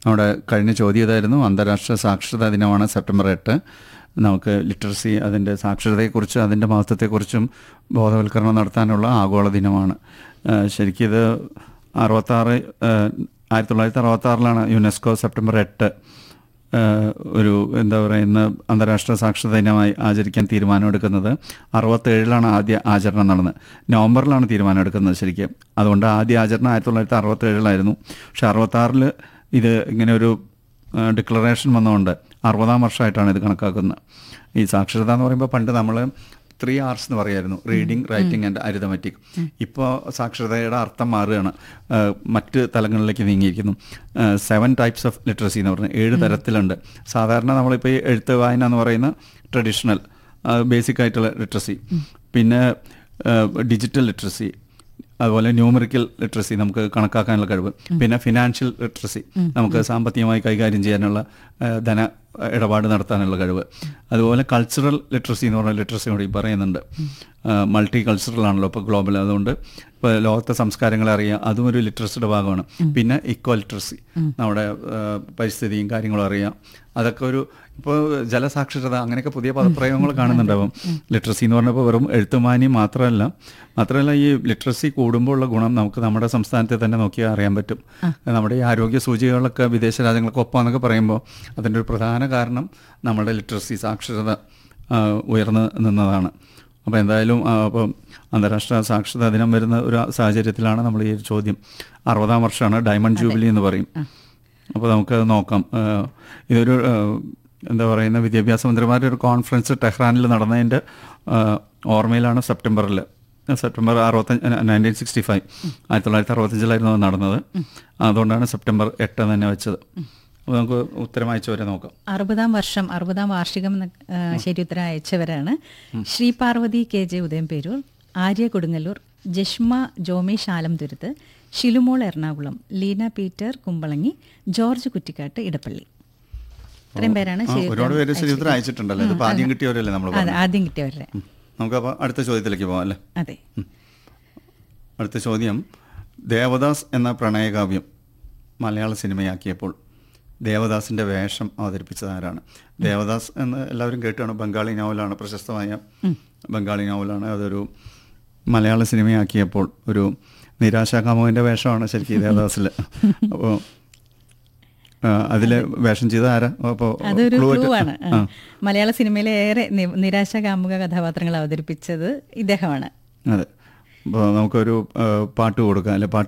നമ്മുടെ കഴിഞ്ഞ ചോദ്യം ഇതായിരുന്നു അന്താരാഷ്ട്ര സാക്ഷരതാ ദിനമാണ് സെപ്റ്റംബർ എട്ട് നമുക്ക് ലിറ്ററസി അതിൻ്റെ സാക്ഷരതയെക്കുറിച്ച് അതിൻ്റെ മഹത്വത്തെക്കുറിച്ചും ബോധവൽക്കരണം നടത്താനുള്ള ആഗോള ദിനമാണ് ഏഹ് ശരിക്കും ഇത് അറുപത്താറ് ഏഹ് ആയിരത്തി തൊള്ളായിരത്തി അറുപത്താറിലാണ് യുനെസ്കോ സെപ്റ്റംബർ എട്ട് ഏഹ് ഒരു എന്താ പറയുന്ന അന്താരാഷ്ട്ര സാക്ഷരതാ ദിനമായി ആചരിക്കാൻ തീരുമാനമെടുക്കുന്നത് അറുപത്തേഴിലാണ് ആദ്യ ആചരണം നടന്നത് നവംബറിലാണ് തീരുമാനം എടുക്കുന്നത് ശരിക്കും അതുകൊണ്ട് ആദ്യ ആചരണം ആയിരത്തി തൊള്ളായിരത്തി അറുപത്തേഴിലായിരുന്നു പക്ഷെ അറുപത്താറിൽ ഇത് ഇങ്ങനെ ഒരു ഡിക്ലറേഷൻ വന്നതുകൊണ്ട് അറുപതാം വർഷമായിട്ടാണ് ഇത് കണക്കാക്കുന്നത് ഈ സാക്ഷരത എന്ന് പറയുമ്പോൾ പണ്ട് നമ്മൾ ത്രീ ആർസ് എന്ന് പറയായിരുന്നു റീഡിങ് റൈറ്റിംഗ് ആൻഡ് അരിതമെറ്റിക് ഇപ്പോൾ സാക്ഷരതയുടെ അർത്ഥം മാറുകയാണ് ആ, മറ്റ് തലങ്ങളിലേക്ക് നീങ്ങിയിരിക്കുന്നു സെവൻ ടൈപ്സ് ഓഫ് ലിറ്ററസി എന്ന് പറഞ്ഞാൽ ഏഴ് തരത്തിലുണ്ട് സാധാരണ നമ്മളിപ്പോൾ ഈ എഴുത്ത് വായന എന്ന് പറയുന്ന ട്രഡീഷണൽ ബേസിക് ആയിട്ടുള്ള ലിറ്ററസി പിന്നെ ഡിജിറ്റൽ ലിറ്ററസി അതുപോലെ ന്യൂമറിക്കൽ ലിറ്ററസി നമുക്ക് കണക്കാക്കാനുള്ള കഴിവ് പിന്നെ ഫിനാൻഷ്യൽ ലിറ്ററസി നമുക്ക് സാമ്പത്തികമായി കൈകാര്യം ചെയ്യാനുള്ള ആ, ധന ഇടപാട് നടത്താനുള്ള കഴിവ് അതുപോലെ കൾച്ചറൽ ലിറ്ററസി എന്ന് പറഞ്ഞ ലിറ്ററസി കൂടി പറയുന്നുണ്ട് മൾട്ടി കൾച്ചറൽ ആണല്ലോ ഇപ്പോൾ ഗ്ലോബൽ അതുകൊണ്ട് ഇപ്പോൾ ലോകത്തെ സംസ്കാരങ്ങളെ അറിയുക അതും ഒരു ലിറ്ററസിയുടെ ഭാഗമാണ് പിന്നെ ഇക്വൽ ലിറ്ററസി നമ്മുടെ ആ, പരിസ്ഥിതിയും കാര്യങ്ങളും അറിയാം അതൊക്കെ ഒരു ഇപ്പോൾ ജലസാക്ഷരത അങ്ങനെയൊക്കെ പുതിയ പദപ്രയോഗങ്ങൾ കാണുന്നുണ്ടാവും ലിറ്ററസി എന്ന് പറഞ്ഞപ്പോൾ വെറും എഴുത്തുമാനി മാത്രമല്ല മാത്രമല്ല ഈ ലിറ്ററസി കൂടുമ്പോൾ ഉള്ള ഗുണം നമുക്ക് നമ്മുടെ സംസ്ഥാനത്തെ തന്നെ നോക്കിയാൽ അറിയാൻ പറ്റും നമ്മുടെ ഈ ആരോഗ്യ സൂചികകളൊക്കെ വിദേശ രാജ്യങ്ങൾക്ക് ഒപ്പം പറയുമ്പോൾ അതിൻ്റെ ഒരു പ്രധാന കാരണം നമ്മുടെ ലിറ്ററസി സാക്ഷരത ആ, ഉയർന്നു നിന്നതാണ് അപ്പോൾ എന്തായാലും ആ, അപ്പോൾ അന്താരാഷ്ട്ര സാക്ഷരതാ ദിനം വരുന്ന ഒരു സാഹചര്യത്തിലാണ് നമ്മൾ ഈ ഒരു ചോദ്യം അറുപതാം വർഷമാണ് ഡയമണ്ട് ജൂബിലി എന്ന് പറയും അപ്പോൾ നമുക്കത് നോക്കാം ആ, ഇതൊരു ആ, എന്താ പറയുന്ന വിദ്യാഭ്യാസ മന്ത്രിമാരുടെ ഒരു കോൺഫറൻസ് ടെഹ്റാനിൽ നടന്നതിൻ്റെ ആ, ഓർമ്മയിലാണ് സെപ്റ്റംബറിൽ സെപ്റ്റംബർ അറുപത്തഞ്ച് നയൻറ്റീൻ സിക്സ്റ്റി ഫൈവ് ആയിരത്തി തൊള്ളായിരത്തി അറുപത്തഞ്ചിലായിരുന്നു അത് നടന്നത് അതുകൊണ്ടാണ് സെപ്റ്റംബർ എട്ട് തന്നെ വെച്ചത് അപ്പോൾ നമുക്ക് ഉത്തരം അയച്ചു വരെ നോക്കാം അറുപതാം വർഷം അറുപതാം വാർഷികം എന്ന, ആ, ശരി ഉത്തരം അയച്ചവരാണ് Shri Parvathi K J Udayamperoor Arya Kodungallur Jashma Jomesh Alamthuruthu Shilumol Ernakulam Leena Peter Kumbalangi George Kuttikkattu Edappally ഇത്രയും പേരാണ് ആ, ശരി ഒരുപാട് ഉത്തരം പേര് ശരി ഉത്തരം അയച്ചിട്ടുണ്ടല്ലോ ഇതിപ്പോൾ ആദ്യം കിട്ടിയവരല്ലേ നമ്മൾ അതെ ആദ്യം കിട്ടിയവരുടെ നമുക്കപ്പോൾ അടുത്ത ചോദ്യത്തിലേക്ക് പോകാം അല്ലേ അതെ അടുത്ത ചോദ്യം ദേവദാസ് എന്ന പ്രണയകാവ്യം മലയാള സിനിമയാക്കിയപ്പോൾ ദേവദാസിൻ്റെ വേഷം അവതരിപ്പിച്ചത് ആരാണ് ദേവദാസ് എന്ന് എല്ലാവരും കേട്ടാണ് ബംഗാളി നോവലാണ് പ്രശസ്തമായ ബംഗാളി നോവലാണ് അതൊരു മലയാള സിനിമയാക്കിയപ്പോൾ ഒരു നിരാശാകാമുവിൻ്റെ വേഷമാണ് ശരിക്കും ഈ ദേവദാസിൽ അപ്പോൾ അതിൽ വേഷം ചെയ്ത ആരാ അപ്പോൾ അതൊരു clue ക്ലൂ ആയിട്ട്- ആണ് ആ. മലയാള സിനിമയിലെ ഏറെ നി- നിരാശാകാമുക കഥാപാത്രങ്ങൾ അവതരിപ്പിച്ചത് ഇദ്ദേഹമാണ് അതെ അപ്പോൾ നമുക്കൊരു ആ, പാട്ട് കൊടുക്കാം അല്ലെ പാട്ട്